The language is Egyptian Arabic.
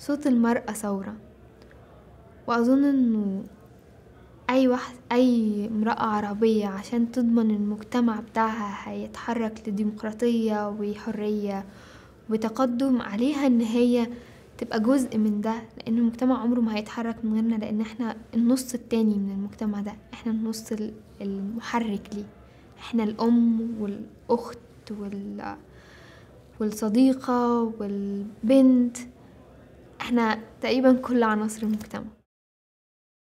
صوت المرأة ثورة وأظن إنه أي واحد أي امرأة عربية عشان تضمن المجتمع بتاعها هيتحرك لديمقراطية وحرية وتقدم عليها إن هي تبقى جزء من ده لأن المجتمع عمره ما هيتحرك من غيرنا لأن احنا النص التاني من المجتمع ده احنا النص المحرك ليه احنا الأم والأخت وال والصديقة والبنت احنا تقريبا كل عناصر المجتمع